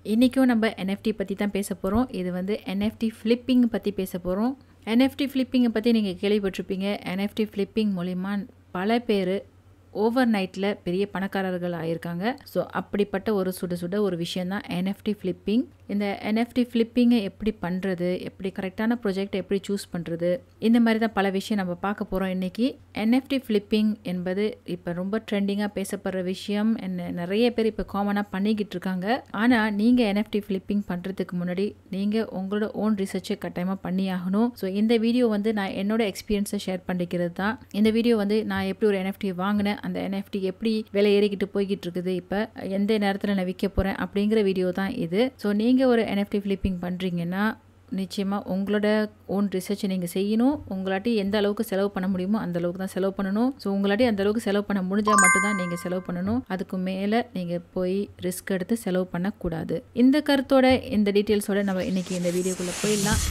இன்றைக்கும் நம்ம என்எஃப்டி பற்றி தான் பேச போகிறோம் இது வந்து என்எஃப்டி ஃப்ளிப்பிங் பற்றி பேச போகிறோம் என்எஃப்டி ஃப்ளிப்பிங்கை பற்றி நீங்கள் கேள்விப்பட்டிருப்பீங்க என்எஃப்டி ஃப்ளிப்பிங் மூலிமா பல பேர் ஓவர் நைட்டில் பெரிய பணக்காரர்கள் ஆயிருக்காங்க ஸோ அப்படிப்பட்ட ஒரு சுட சுட ஒரு விஷயந்தான் என்எஃப்டி ஃப்ளிப்பிங் இந்த என்எஃப்டி ஃப்ளிப்பிங்கை எப்படி பண்ணுறது எப்படி கரெக்டான ப்ரொஜெக்டை எப்படி சூஸ் பண்ணுறது இந்த மாதிரி தான் பல விஷயம் நம்ம பார்க்க போகிறோம் இன்றைக்கி என்எஃப்டி ஃப்ளிப்பிங் என்பது இப்போ ரொம்ப ட்ரெண்டிங்காக பேசப்படுற விஷயம் என்ன நிறைய பேர் இப்போ காமனாக பண்ணிக்கிட்டு இருக்காங்க ஆனால் நீங்கள் என்எஃப்டி ஃப்ளிப்பிங் பண்ணுறதுக்கு முன்னாடி நீங்கள் உங்களோட ஓன் ரிசர்ச்சை கட்டாயமாக பண்ணி ஆகணும் ஸோ இந்த வீடியோ வந்து நான் என்னோட எக்ஸ்பீரியன்ஸை ஷேர் பண்ணிக்கிறது தான் இந்த வீடியோ வந்து நான் எப்படி ஒரு என்எஃப்டி வாங்கினேன் அந்த என்எஃப்டி எப்படி விலை ஏறிக்கிட்டு போய்கிட்டு இருக்குது இப்போ எந்த நேரத்தில் நான் விற்க போகிறேன் அப்படிங்கிற வீடியோ தான் இது ஸோ நீங்கள் ஒரு என்எஃப்டி ஃப்ளிப்பிங் பண்ணுறீங்கன்னா நிச்சயமாக உங்களோட ஓன் ரிசர்ச்சை நீங்கள் செய்யணும் உங்களாட்டி எந்த அளவுக்கு செலவு பண்ண முடியுமோ அந்த அளவுக்கு தான் செலவு பண்ணணும் ஸோ உங்களாட்டி அந்த அளவுக்கு செலவு பண்ண முடிஞ்சால் மட்டும்தான் நீங்கள் செலவு பண்ணணும் அதுக்கு மேலே நீங்கள் போய் ரிஸ்க் எடுத்து செலவு பண்ணக்கூடாது இந்த கருத்தோட இந்த டீட்டெயில்ஸோட நம்ம இன்றைக்கி இந்த வீடியோக்குள்ளே போயிடலாம்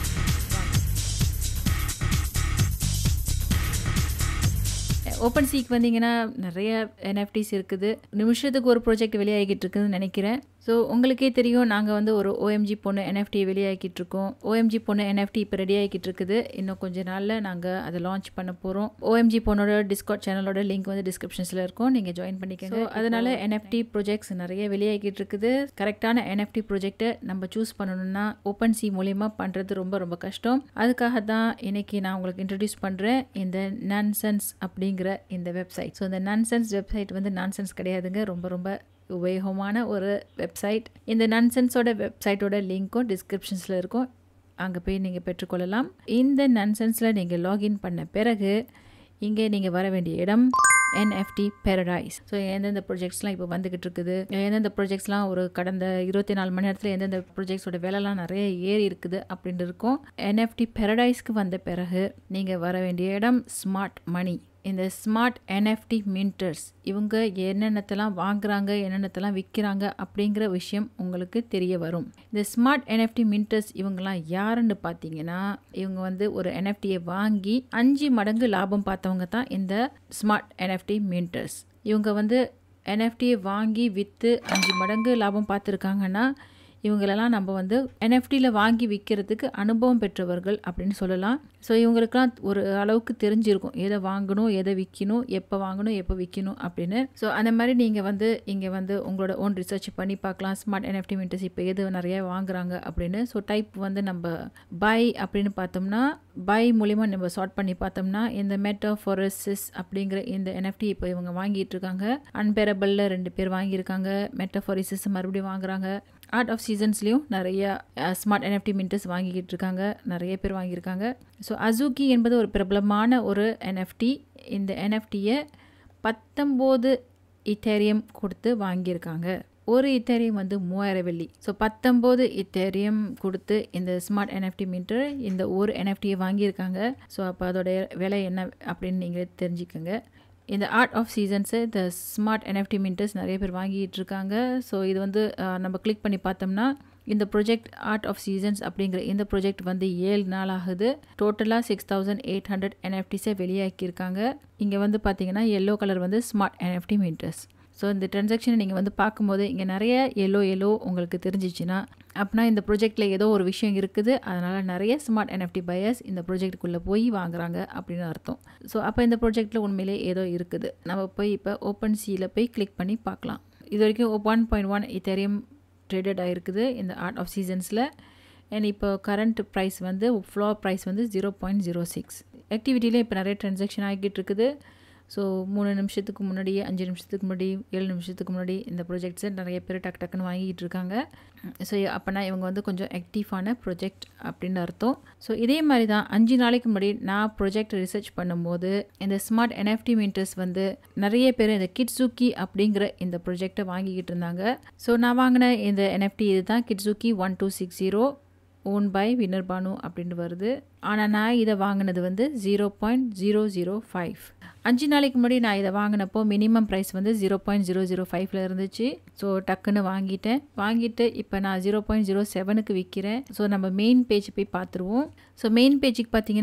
ஓப்பன் சீக் வந்தீங்கன்னா நிறைய என்எஃப்டிஸ் இருக்குது நிமிஷத்துக்கு ஒரு ப்ராஜெக்ட் வெளியாகிட்டு இருக்குதுன்னு நினைக்கிறேன் ஸோ உங்களுக்கே தெரியும் நாங்கள் வந்து ஒரு ஓஎம்ஜி பொண்ணு என்எஃப்டி வெளியாகிட்டு இருக்கோம் ஓஎம்ஜி பொண்ணு என்எஃப்டி இப்போ ரெடி ஆகிட்டு இருக்குது இன்னும் கொஞ்ச நாளில் நாங்கள் அதை லான்ச் பண்ண போகிறோம் ஓஎம்ஜி பொண்ணோட டிஸ்கவுட் சேனலோட லிங்க் வந்து டிஸ்கிரிப்ஷன்ஸில் இருக்கும் நீங்கள் ஜாயின் பண்ணிக்கோங்க ஸோ அதனால என்எஃப்டி ப்ராஜெக்ட்ஸ் நிறைய வெளியாகிட்டு இருக்குது கரெக்டான என்எஃப்டி ப்ராஜெக்ட்டை நம்ம சூஸ் பண்ணணும்னா ஓப்பன் சி மூலியமாக பண்ணுறது ரொம்ப ரொம்ப கஷ்டம் அதுக்காக தான் இன்னைக்கு நான் உங்களுக்கு இன்ட்ரடியூஸ் பண்ணுறேன் இந்த நான்சென்ஸ் அப்படிங்கிற இந்த வெப்சைட் ஸோ இந்த நான்சென்ஸ் வெப்சைட் வந்து நான்சென்ஸ் கிடையாதுங்க ரொம்ப ரொம்ப உபயோகமான ஒரு வெப்சைட் இந்த நன்சென்ஸோட வெப்சைட்டோட லிங்க்கும் டிஸ்கிரிப்ஷன்ஸில் இருக்கும் அங்கே போய் நீங்கள் பெற்றுக்கொள்ளலாம் இந்த நன்சென்ஸில் நீங்கள் லாகின் பண்ண பிறகு இங்கே நீங்கள் வர வேண்டிய இடம் என்எஃப்டி பேரடைஸ் ஸோ எந்தெந்த ப்ராஜெக்ட்ஸ்லாம் இப்போ வந்துக்கிட்டு இருக்குது எந்தெந்த ப்ராஜெக்ட்ஸ்லாம் ஒரு கடந்த இருபத்தி நாலு மணி நேரத்தில் எந்தெந்த ப்ராஜெக்ட்ஸோட வேலைலாம் நிறைய ஏறி இருக்குது அப்படின்னு இருக்கும் என்எஃப்டி பேரடைஸ்க்கு வந்த பிறகு நீங்கள் வர வேண்டிய இடம் ஸ்மார்ட் மணி இந்த ஸ்மார்ட் என்எஃப்டி மின்டர்ஸ் இவங்க என்னென்னத்தெல்லாம் வாங்குறாங்க என்னென்னத்தெல்லாம் விற்கிறாங்க அப்படிங்கிற விஷயம் உங்களுக்கு தெரிய வரும் இந்த ஸ்மார்ட் என்எஃப்டி மின்டர்ஸ் இவங்கெல்லாம் யாருன்னு பார்த்தீங்கன்னா இவங்க வந்து ஒரு என்எஃப்டியை வாங்கி அஞ்சு மடங்கு லாபம் பார்த்தவங்க தான் இந்த ஸ்மார்ட் என்எஃப்டி மின்டர்ஸ் இவங்க வந்து என்எஃப்டியை வாங்கி விற்று அஞ்சு மடங்கு லாபம் பார்த்துருக்காங்கன்னா இவங்களெல்லாம் நம்ம வந்து என்எஃப்டியில் வாங்கி விற்கிறதுக்கு அனுபவம் பெற்றவர்கள் அப்படின்னு சொல்லலாம் ஸோ இவங்களுக்குலாம் ஒரு அளவுக்கு தெரிஞ்சிருக்கும் எதை வாங்கணும் எதை விற்கணும் எப்போ வாங்கணும் எப்போ விற்கணும் அப்படின்னு ஸோ அந்த மாதிரி நீங்கள் வந்து இங்கே வந்து உங்களோட ஓன் ரிசர்ச் பண்ணி பார்க்கலாம் ஸ்மார்ட் என்எஃப்டி மின்டர்ஸ் இப்போ எது நிறைய வாங்குறாங்க அப்படின்னு ஸோ டைப் வந்து நம்ம பை அப்படின்னு பார்த்தோம்னா பை மூலிமா நம்ம சார்ட் பண்ணி பார்த்தோம்னா இந்த மெட்டாஃபோரசிஸ் அப்படிங்கிற இந்த என்எஃப்டி இப்போ இவங்க வாங்கிட்டு இருக்காங்க அன்பேரபிளில் ரெண்டு பேர் வாங்கியிருக்காங்க மெட்டாஃபோரிசிஸ் மறுபடியும் வாங்குறாங்க ஆர்ட் ஆஃப் சீசன்ஸ்லேயும் நிறைய ஸ்மார்ட் என்எஃப்டி மின்டர்ஸ் வாங்கிக்கிட்டு இருக்காங்க நிறைய பேர் வாங்கியிருக்காங்க ஸோ அசூக்கி என்பது ஒரு பிரபலமான ஒரு என்எஃப்டி இந்த என்எஃப்டியை பத்தொம்போது இத்தேரியம் கொடுத்து வாங்கியிருக்காங்க ஒரு இத்தேரியம் வந்து மூவாயிரம் வெள்ளி ஸோ பத்தொம்போது இத்தேரியம் கொடுத்து இந்த ஸ்மார்ட் என்எஃப்டி மீட்டர் இந்த ஒரு என்எஃப்டியை வாங்கியிருக்காங்க ஸோ அப்போ அதோடைய விலை என்ன அப்படின்னு நீங்களே தெரிஞ்சுக்கோங்க இந்த ஆர்ட் ஆஃப் சீசன்ஸு இந்த ஸ்மார்ட் என்எஃப்டி மின்டர்ஸ் நிறைய பேர் வாங்கிட்டு இருக்காங்க ஸோ இது வந்து நம்ம கிளிக் பண்ணி பார்த்தோம்னா இந்த ப்ரொஜெக்ட் ஆர்ட் ஆஃப் சீசன்ஸ் அப்படிங்கிற இந்த ப்ரொஜெக்ட் வந்து ஏழு நாள் ஆகுது டோட்டலாக சிக்ஸ் தௌசண்ட் எயிட் ஹண்ட்ரட் என்எஃப்டிஸை வெளியாக்கியிருக்காங்க இங்கே வந்து பார்த்தீங்கன்னா எல்லோ கலர் வந்து ஸ்மார்ட் என்எஃப்டி மீட்டர்ஸ் ஸோ இந்த ட்ரான்சாக்ஷனை நீங்கள் வந்து பார்க்கும்போது இங்கே நிறைய எல்லோ எல்லோ உங்களுக்கு தெரிஞ்சிச்சுன்னா அப்படின்னா இந்த ப்ரொஜெக்டில் ஏதோ ஒரு விஷயம் இருக்குது அதனால் நிறைய ஸ்மார்ட் என்எஃப்டி பையர்ஸ் இந்த ப்ரொஜெக்ட்டுக்குள்ளே போய் வாங்குறாங்க அப்படின்னு அர்த்தம் ஸோ அப்போ இந்த ப்ரொஜெக்டில் உண்மையிலே ஏதோ இருக்குது நம்ம போய் இப்போ ஓப்பன் சியில் போய் கிளிக் பண்ணி பார்க்கலாம் இது வரைக்கும் one point one ethereum traded ஆகிருக்குது இந்த ஆர்ட் ஆஃப் சீசன்ஸில் அண்ட் இப்போ கரண்ட் ப்ரைஸ் வந்து ஃப்ளோர் ப்ரைஸ் வந்து ஜீரோ பாயிண்ட் ஜீரோ சிக்ஸ் ஆக்டிவிட்டியில் இப்போ நிறைய ட்ரான்சாக்ஷன் ஆகிட்டு இருக்குது ஸோ மூணு நிமிஷத்துக்கு முன்னாடி அஞ்சு நிமிஷத்துக்கு முன்னாடி ஏழு நிமிஷத்துக்கு முன்னாடி இந்த ப்ரொஜெக்ட்ஸை நிறைய பேர் டக்கு டக்குன்னு வாங்கிட்டு இருக்காங்க ஸோ அப்போனா இவங்க வந்து கொஞ்சம் ஆக்டிவான ப்ரொஜெக்ட் அப்படின்னு அர்த்தம் ஸோ இதே மாதிரி தான் அஞ்சு நாளைக்கு முன்னாடி நான் ப்ரொஜெக்ட் ரிசர்ச் பண்ணும்போது இந்த ஸ்மார்ட் என்எஃப்டி மின்டர்ஸ் வந்து நிறைய பேர் இந்த கிட்ஸுக்கி அப்படிங்கிற இந்த ப்ரொஜெக்டை வாங்கிக்கிட்டு இருந்தாங்க ஸோ நான் வாங்கின இந்த என்எஃப்டி இது தான் Kitsuki one two six zero own by Vinar Banu அப்படின்னு வருது ஆனால் நான் இதை வாங்கினது வந்து zero point zero zero five அஞ்சு நாளைக்கு முன்னாடி நான் இதை வாங்கினப்போ மினிமம் ப்ரைஸ் வந்து ஜீரோ பாயிண்ட் ஜீரோ ஜீரோ ஃபைவ்ல இருந்துச்சு ஸோ டக்குன்னு வாங்கிட்டேன் வாங்கிட்டு இப்போ நான் ஜீரோ பாயிண்ட் ஜீரோ செவனுக்கு விற்கிறேன் ஸோ நம்ம மெயின் பேஜ் போய் பார்த்துருவோம் ஸோ மெயின் பேஜுக்கு பார்த்தீங்கன்னா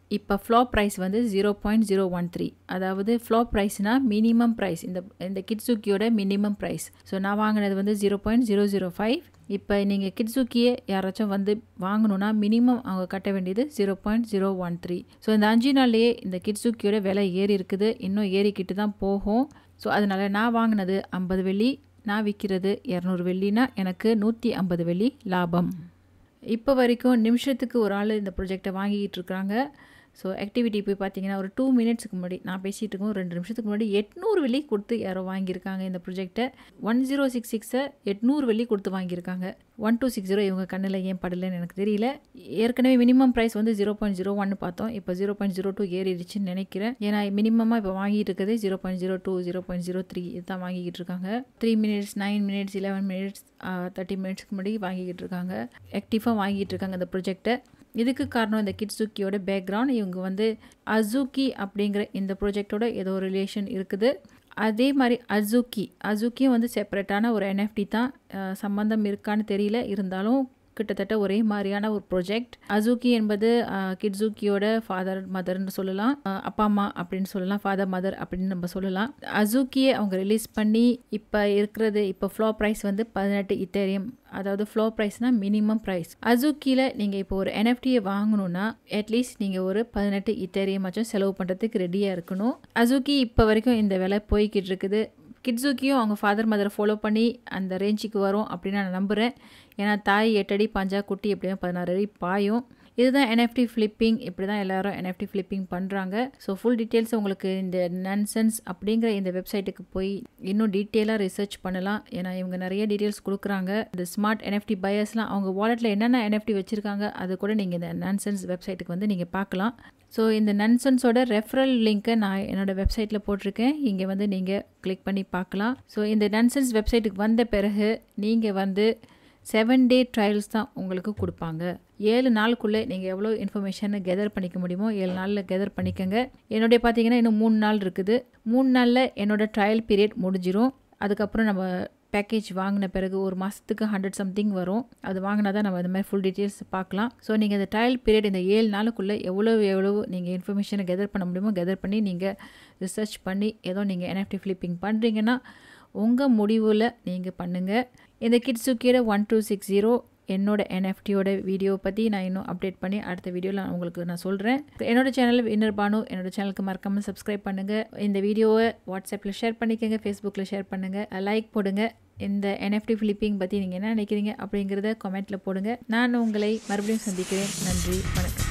இப்போ ஃப்ளாப் ப்ரைஸ் வந்து zero point zero one three அதாவது ஃப்ளாப் ப்ரைஸ்னால் மினிமம் ப்ரைஸ் இந்த இந்த கிட்ஸுக்கியோட மினிமம் ப்ரைஸ் ஸோ நான் வாங்கினது வந்து zero point zero zero five இப்போ நீங்கள் கிட்ஸுக்கியே யாராச்சும் வந்து வாங்கணுன்னா மினிமம் அவங்க கட்ட வேண்டியது zero point zero one three so இந்த அஞ்சு நாள்லேயே இந்த கிட்ஸுக்கியோட விலை ஏறி இருக்குது இன்னும் ஏறிக்கிட்டு தான் போகும் ஸோ அதனால் நான் வாங்கினது ஐம்பது வெள்ளி நான் விற்கிறது இரநூறு வெள்ளினா எனக்கு நூற்றி ஐம்பது வெள்ளி லாபம் இப்போ வரைக்கும் நிமிஷத்துக்கு ஒரு ஆள் இந்த ப்ரொஜெக்டை வாங்கிக்கிட்டு இருக்காங்க ஸோ ஆக்டிவிட்டி போய் பார்த்தீங்கன்னா ஒரு டூ மினிட்ஸ்க்கு முன்னாடி நான் பேசிகிட்டு இருக்கோம் ரெண்டு நிமிஷத்துக்கு முன்னாடி எட்நூறு வெள்ளி கொடுத்து யாரோ வாங்கியிருக்காங்க இந்த ப்ரொஜெக்டை ஒன் ஜீரோ சிக்ஸ் சிக்ஸை எட்நூறு வெள்ளி கொடுத்து வாங்கியிருக்காங்க ஒன் டூ சிக்ஸ் ஜீரோ இவங்க கண்ணில் ஏன் படலைன்னு எனக்கு தெரியல ஏற்கனவே மினிமம் ப்ரைஸ் வந்து ஜீரோ பாயிண்ட் ஜீரோ ஒன்னு பார்த்தோம் இப்போ ஜீரோ பாயிண்ட் ஜீரோ டூ ஏறிடுச்சுன்னு நினைக்கிறேன் ஏன்னா மினிமமாக இப்போ வாங்கிட்டு இருக்குது zero point zero two zero point zero three இதுதான் வாங்கிக்கிட்டு இருக்காங்க three minutes nine minutes eleven minutes thirty மினிட்ஸ்க்கு முன்னாடி வாங்கிக்கிட்டு இருக்காங்க ஆக்டிவாக வாங்கிட்டு இருக்காங்க இந்த ப்ரொஜெக்டை இதுக்கு காரணம் இந்த கிட்ஸுக்கியோட பேக்ரவுண்ட் இவங்க வந்து அசூக்கி அப்படிங்கிற இந்த ப்ராஜெக்டோட ஏதோ ஒரு ரிலேஷன் இருக்குது அதே மாதிரி அசூக்கி அசூக்கியும் வந்து செப்பரேட்டான ஒரு என்எஃப்டி தான் சம்மந்தம் இருக்கான்னு தெரியல இருந்தாலும் கிட்டத்தட்ட ஒரே மாதிரியான ஒரு ப்ரொஜெக்ட் அசூக்கி என்பது கிட்ஸூக்கியோட ஃபாதர் மதர்னு சொல்லலாம் அப்பா அம்மா அப்படின்னு சொல்லலாம் ஃபாதர் மதர் அப்படின்னு நம்ம சொல்லலாம் அசூக்கியை அவங்க ரிலீஸ் பண்ணி இப்போ இருக்கிறது இப்போ ஃப்ளோ ப்ரைஸ் வந்து பதினெட்டு இத்தேரியம் அதாவது ஃப்ளோ ப்ரைஸ்னால் மினிமம் ப்ரைஸ் அசூக்கியில் நீங்கள் இப்போ ஒரு என்எஃப்டியை வாங்கணுன்னா அட்லீஸ்ட் நீங்கள் ஒரு பதினெட்டு இத்தேரியமாச்சும் செலவு பண்ணுறதுக்கு ரெடியாக இருக்கணும் அசூக்கி இப்போ வரைக்கும் இந்த விலை போய்கிட்டு இருக்குது கிட்ஸுக்கியும் அவங்க ஃபாதர் மதரை ஃபாலோ பண்ணி அந்த ரேஞ்சுக்கு வரும் அப்படின்னு நான் நம்புகிறேன் ஏன்னா தாய் எட்டடி பாஞ்சா குட்டி எப்படியும் பதினாறு அடி பாயும் இதுதான் என்எஃப்டி ஃப்ளிப்பிங் இப்படி தான் எல்லாரும் என்எஃப்டி ஃப்ளிப்பிங் பண்ணுறாங்க ஸோ ஃபுல் டீட்டெயில்ஸ் உங்களுக்கு இந்த நன்சென்ஸ் அப்படிங்கிற இந்த வெப்சைட்டுக்கு போய் இன்னும் டீட்டெயிலாக ரிசர்ச் பண்ணலாம் ஏன்னா இவங்க நிறைய டீட்டெயில்ஸ் கொடுக்குறாங்க இந்த ஸ்மார்ட் என்எஃப்டி பையர்ஸ்லாம் அவங்க வாலெட்டில் என்னென்ன என்எஃப்டி வச்சுருக்காங்க அது கூட நீங்கள் இந்த நன்சென்ஸ் வெப்சைட்டுக்கு வந்து நீங்கள் பார்க்கலாம் ஸோ இந்த நன்சன்ஸோட ரெஃபரல் லிங்க்கை நான் என்னோடய வெப்சைட்டில் போட்டிருக்கேன் இங்கே வந்து நீங்கள் கிளிக் பண்ணி பார்க்கலாம் ஸோ இந்த நன்சன்ஸ் வெப்சைட்டுக்கு வந்த பிறகு நீங்கள் வந்து செவன் டே ட்ரையல்ஸ் தான் உங்களுக்கு கொடுப்பாங்க ஏழு நாளுக்குள்ளே நீங்கள் எவ்வளோ இன்ஃபர்மேஷனை கெதர் பண்ணிக்க முடியுமோ ஏழு நாளில் கெதர் பண்ணிக்கோங்க என்னுடைய பார்த்தீங்கன்னா இன்னும் மூணு நாள் இருக்குது மூணு நாளில் என்னோடய ட்ரையல் பீரியட் முடிஞ்சிரும் அதுக்கப்புறம் நம்ம பேக்கேஜ் வாங்கின பிறகு ஒரு மாதத்துக்கு ஹண்ட்ரட் சம்திங் வரும் அது வாங்கினா தான் நம்ம இந்த மாதிரி ஃபுல் டீட்டெயில்ஸ் பார்க்கலாம் ஸோ நீங்கள் இந்த ட்ரையல் பீரியட் இந்த ஏழு நாளுக்குள்ளே எவ்வளோ எவ்வளோ நீங்கள் இன்ஃபர்மேஷனை கெதர் பண்ண முடியுமோ கெதர் பண்ணி நீங்கள் ரிசர்ச் பண்ணி ஏதோ நீங்கள் என்எஃப்டி ஃப்ளிப்பிங் பண்ணுறீங்கன்னா உங்கள் முடிவில் நீங்கள் பண்ணுங்கள் இந்த கிட்ஸுக்கிற ஒன் டூ சிக்ஸ் ஜீரோ என்னோட என்எஃப்டியோட வீடியோ பற்றி நான் இன்னும் அப்டேட் பண்ணி அடுத்த வீடியோவில் உங்களுக்கு நான் சொல்கிறேன் என்னோட சேனல் வின்னர் பானு என்னோட சேனலுக்கு மறக்காமல் சப்ஸ்கிரைப் பண்ணுங்கள் இந்த வீடியோவை வாட்ஸ்அப்பில் ஷேர் பண்ணிக்கோங்க ஃபேஸ்புக்கில் ஷேர் பண்ணுங்கள் லைக் போடுங்க இந்த என்எஃப்டி ஃபிலிப்பிங் பற்றி நீங்கள் என்ன நினைக்கிறீங்க அப்படிங்கிறத கமெண்ட்டில் போடுங்க நான் உங்களை மறுபடியும் சந்திக்கிறேன் நன்றி வணக்கம்